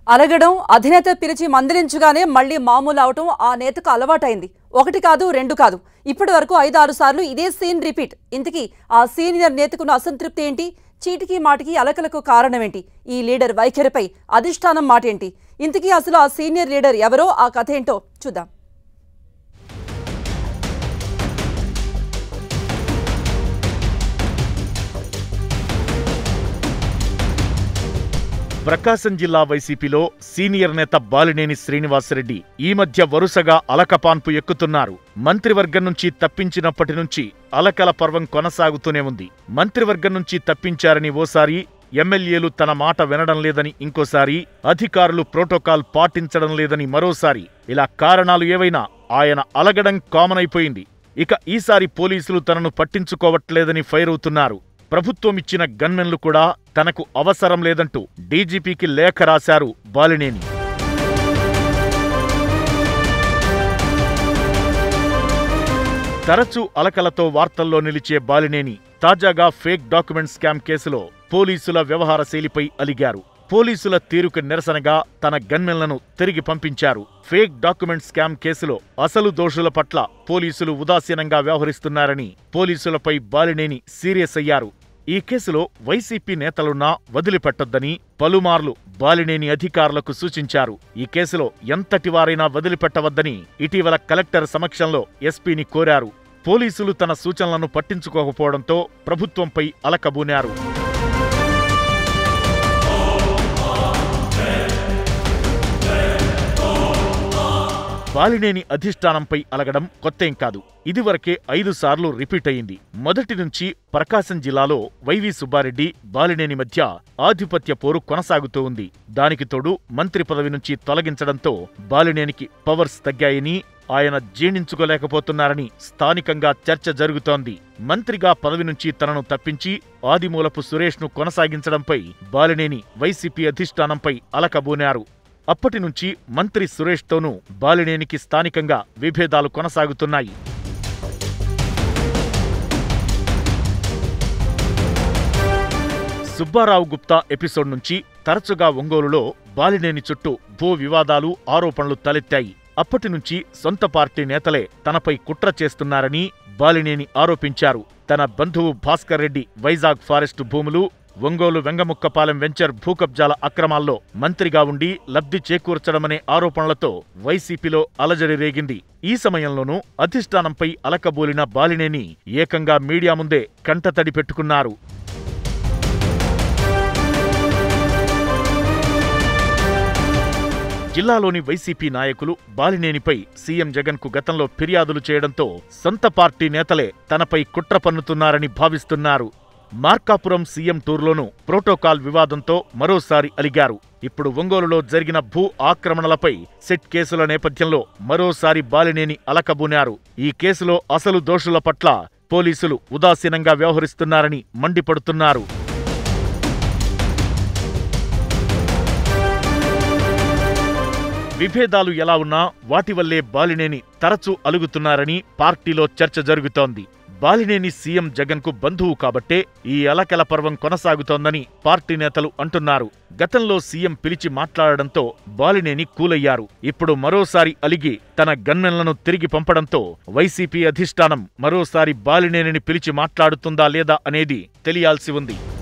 అలగడం అధినేత పిలిచి మందలించగానే మళ్ళీ మామూలు అవటం ఆ నేతకు అలవాటైంది ఒకటి కాదు రెండు కాదు ఇప్పటి వరకు ఐదు ఆరు సార్లు ఇదే సీన్ రిపీట్ ఇంతకీ ఆ సీనియర్ నేతకున్న అసంతృప్తి ఏంటి చీటికి మాటికి అలకలకు కారణమేంటి ఈ లీడర్ వైఖరిపై అధిష్టానం మాటేంటి ఇంతకీ అసలు ఆ సీనియర్ లీడర్ ఎవరో ఆ కథ ఏంటో చూద్దాం ప్రకాశం జిల్లా వైసీపీలో సీనియర్ నేత బాలినేని శ్రీనివాసరెడ్డి ఈ మధ్య వరుసగా అలకపాన్పు ఎక్కుతున్నారు మంత్రివర్గం నుంచి తప్పించినప్పటి నుంచి అలకల పర్వం కొనసాగుతూనే ఉంది మంత్రివర్గం నుంచి తప్పించారని ఓసారి ఎమ్మెల్యేలు తన మాట వినడం లేదని ఇంకోసారి అధికారులు ప్రోటోకాల్ పాటించడం లేదని మరోసారి ఇలా కారణాలు ఏవైనా ఆయన అలగడం కామన్ అయిపోయింది ఇక ఈసారి పోలీసులు తనను పట్టించుకోవట్లేదని ఫైర్ అవుతున్నారు ప్రభుత్వం ఇచ్చిన గన్మెన్లు కూడా తనకు అవసరం లేదంటూ డీజీపీకి లేఖ రాశారు బాలినేని తరచూ అలకలతో వార్తల్లో నిలిచే బాలినేని తాజాగా ఫేక్ డాక్యుమెంట్ స్కామ్ కేసులో పోలీసుల వ్యవహార శైలిపై అలిగారు పోలీసుల తీరుకు నిరసనగా తన గన్మెన్లను తిరిగి పంపించారు ఫేక్ డాక్యుమెంట్ స్కామ్ కేసులో అసలు దోషుల పట్ల పోలీసులు ఉదాసీనంగా వ్యవహరిస్తున్నారని పోలీసులపై బాలినేని సీరియస్ అయ్యారు ఈ కేసులో వైసీపీ నేతలున్నా వదిలిపెట్టొద్దని పలుమార్లు బాలినేని అధికారులకు సూచించారు ఈ కేసులో ఎంతటి వారైనా వదిలిపెట్టవద్దని ఇటీవల కలెక్టర్ సమక్షంలో ఎస్పీని కోరారు పోలీసులు తన సూచనలను పట్టించుకోకపోవడంతో ప్రభుత్వంపై అలకబూనారు బాలినేని అధిష్టానంపై అలగడం కొత్తేం కాదు ఇదివరకే ఐదు సార్లు రిపీట్ అయింది మొదటి నుంచి ప్రకాశం జిల్లాలో వైవి సుబ్బారెడ్డి బాలినేని మధ్య ఆధిపత్య పోరు కొనసాగుతూ ఉంది దానికి తోడు మంత్రి పదవి నుంచి తొలగించడంతో బాలినేనికి పవర్స్ తగ్గాయని ఆయన జీర్ణించుకోలేకపోతున్నారని స్థానికంగా చర్చ జరుగుతోంది మంత్రిగా పదవి నుంచి తనను తప్పించి ఆదిమూలపు సురేష్ను కొనసాగించడంపై బాలినేని వైసీపీ అధిష్టానంపై అలకబూనారు అప్పటి నుంచి మంత్రి సురేష్తోనూ బాలినేనికి స్థానికంగా విభేదాలు కొనసాగుతున్నాయి సుబ్బారావు గుప్తా ఎపిసోడ్ నుంచి తరచుగా ఒంగోలులో బాలినేని చుట్టూ భూ వివాదాలు ఆరోపణలు తలెత్తాయి అప్పటి నుంచి సొంత పార్టీ నేతలే తనపై కుట్ర చేస్తున్నారని బాలినేని ఆరోపించారు తన బంధువు భాస్కర్ రెడ్డి వైజాగ్ ఫారెస్టు భూములు ఒంగోలు వెంగముక్కపాలెం వెంచర్ భూకబ్జాల అక్రమాల్లో మంత్రిగా ఉండి లబ్ధి చేకూర్చడమనే ఆరోపణలతో వైసీపీలో అలజడి రేగింది ఈ సమయంలోనూ అధిష్టానంపై అలకబోలిన బాలినేని ఏకంగా మీడియా ముందే కంటతడి పెట్టుకున్నారు జిల్లాలోని వైసీపీ నాయకులు బాలినేనిపై సీఎం జగన్కు గతంలో ఫిర్యాదులు చేయడంతో సొంత పార్టీ నేతలే తనపై కుట్ర పన్నుతున్నారని భావిస్తున్నారు మార్కాపురం సీఎం టూర్లోనూ ప్రోటోకాల్ వివాదంతో మరోసారి అలిగారు ఇప్పుడు ఒంగోలులో జరిగిన భూ ఆక్రమణలపై సెట్ కేసుల నేపథ్యంలో మరోసారి బాలినేని అలకబూనారు ఈ కేసులో అసలు దోషుల పట్ల పోలీసులు ఉదాసీనంగా వ్యవహరిస్తున్నారని మండిపడుతున్నారు విభేదాలు ఎలా ఉన్నా వాటి వల్లే బాలినేని తరచూ అలుగుతున్నారని పార్టీలో చర్చ జరుగుతోంది బాలినేని సీఎం జగన్కు బంధువు కాబట్టే ఈ అలకల పర్వం కొనసాగుతోందని పార్టీ నేతలు అంటున్నారు గతంలో సీఎం పిలిచి మాట్లాడడంతో బాలినేని కూలయ్యారు ఇప్పుడు మరోసారి అలిగి తన గన్మెన్లను తిరిగి పంపడంతో వైసీపీ అధిష్టానం మరోసారి బాలినేనిని పిలిచి మాట్లాడుతుందా లేదా అనేది తెలియాల్సి ఉంది